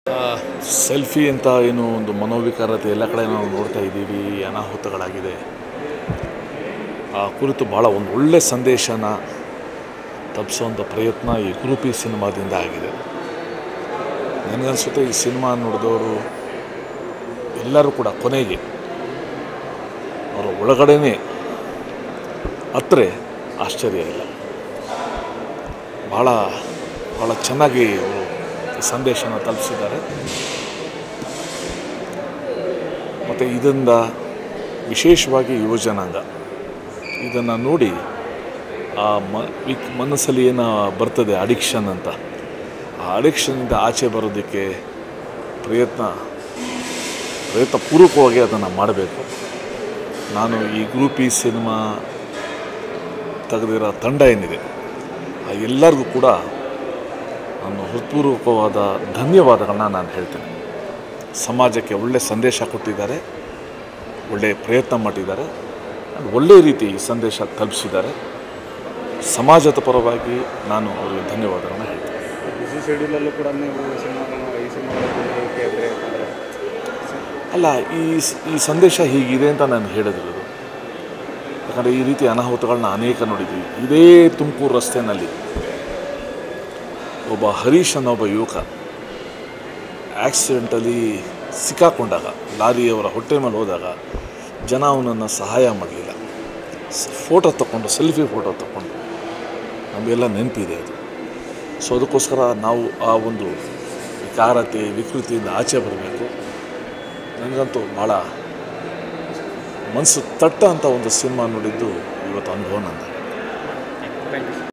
selfie ಅಂತ ಏನು ಒಂದು ಮನೋವಿಕಾರತೆ ಎಲ್ಲ ಕಡೆ ನಾವು ನೋಡ್ತಾ ಇದ್ದೀವಿ ಅನಾಹುತಗಳಾಗಿದೆ ಆ ಕುರಿತು ಭಾಳ ಒಂದು ಒಳ್ಳೆಯ ಸಂದೇಶನ ತಪ್ಪಿಸೋಂಥ ಪ್ರಯತ್ನ ಈ ಗ್ರೂಪಿ ಸಿನಿಮಾದಿಂದ ಆಗಿದೆ ನನಗನ್ಸುತ್ತೆ ಈ ಸಿನಿಮಾ ನೋಡಿದವರು ಎಲ್ಲರೂ ಕೂಡ ಕೊನೆಗೆ ಅವರ ಒಳಗಡೆನೇ ಹತ್ರ ಆಶ್ಚರ್ಯ ಇಲ್ಲ ಭಾಳ ಭಾಳ ಚೆನ್ನಾಗಿ ಅವರು ಈ ಸಂದೇಶನ ತಲುಪಿಸಿದ್ದಾರೆ ಮತ್ತು ಇದರಿಂದ ವಿಶೇಷವಾಗಿ ಯುವಜನಾಂಗ ಇದನ್ನು ನೋಡಿ ಆ ಮ ವಿಕ್ ಮನಸ್ಸಲ್ಲಿ ಏನು ಬರ್ತದೆ ಅಡಿಕ್ಷನ್ ಅಂತ ಆ ಅಡಿಕ್ಷನ್ನಿಂದ ಆಚೆ ಬರೋದಕ್ಕೆ ಪ್ರಯತ್ನ ಪ್ರಯತ್ನ ಪೂರ್ವಕವಾಗಿ ಅದನ್ನು ಮಾಡಬೇಕು ನಾನು ಈ ಗ್ರೂಪಿ ಸಿನಿಮಾ ತೆಗೆದಿರೋ ತಂಡ ಏನಿದೆ ಆ ಎಲ್ಲರಿಗೂ ಕೂಡ ನಾನು ಹೃತ್ಪೂರ್ವಕವಾದ ಧನ್ಯವಾದಗಳನ್ನ ನಾನು ಹೇಳ್ತೇನೆ ಸಮಾಜಕ್ಕೆ ಒಳ್ಳೆಯ ಸಂದೇಶ ಕೊಟ್ಟಿದ್ದಾರೆ ಒಳ್ಳೆಯ ಪ್ರಯತ್ನ ಮಾಡಿದ್ದಾರೆ and ಒಳ್ಳೆಯ ರೀತಿ ಈ ಸಂದೇಶ ತಲುಪಿಸಿದ್ದಾರೆ ಸಮಾಜದ ಪರವಾಗಿ ನಾನು ಅವರಿಗೆ ಧನ್ಯವಾದಗಳನ್ನ ಹೇಳ್ತೇನೆ ಬಿಸಿ ಶೆಡ್ಯೂಲಲ್ಲೂ ಕೂಡ ನೀವು ಸಿನಿಮಾಗಳನ್ನ ಈ ಸಿನಿಮಾಗಳನ್ನ ಅಂದರೆ ಅಲ್ಲ ಈ ಸ್- ಈ ಸಂದೇಶ ಹೀಗಿದೆ ಅಂತ ನಾನು ಹೇಳಿದಿರೋದು ಯಾಕಂದರೆ ಈ ರೀತಿ ಅನಾಹುತಗಳನ್ನ ಅನೇಕ ನೋಡಿದ್ವಿ ಇದೇ ತುಮಕೂರು ರಸ್ತೆಯಲ್ಲಿ ಒಬ್ಬ ಹರೀಶ್ ಅನ್ನೋ ಒಬ್ಬ ಯುವಕ ಆಕ್ಸಿಡೆಂಟಲ್ಲಿ ಸಿಕ್ಕಾಕೊಂಡಾಗ ಲಾರಿಯವರ ಹೊಟ್ಟೆ ಮೇಲೆ ಹೋದಾಗ ಜನ ಅವನನ್ನು ಸಹಾಯ ಮಾಡಲಿಲ್ಲ ಫೋಟೋ ತಗೊಂಡು ಸೆಲ್ಫಿ ಫೋಟೋ ತಗೊಂಡು ನಮಗೆಲ್ಲ ನೆನಪಿದೆ ಅದು ಸೊ ಅದಕ್ಕೋಸ್ಕರ ನಾವು ಆ ಒಂದು ವಿಕಾರತೆ ವಿಕೃತಿಯಿಂದ ಆಚೆ ಬರಬೇಕು ನನಗಂತೂ ಭಾಳ ಮನಸ್ಸು ತಟ್ಟ ಅಂತ ಒಂದು ಸಿನಿಮಾ ನೋಡಿದ್ದು ಇವತ್ತು ಅನುಭವ ನಂದು ಥ್ಯಾಂಕ್ ಯು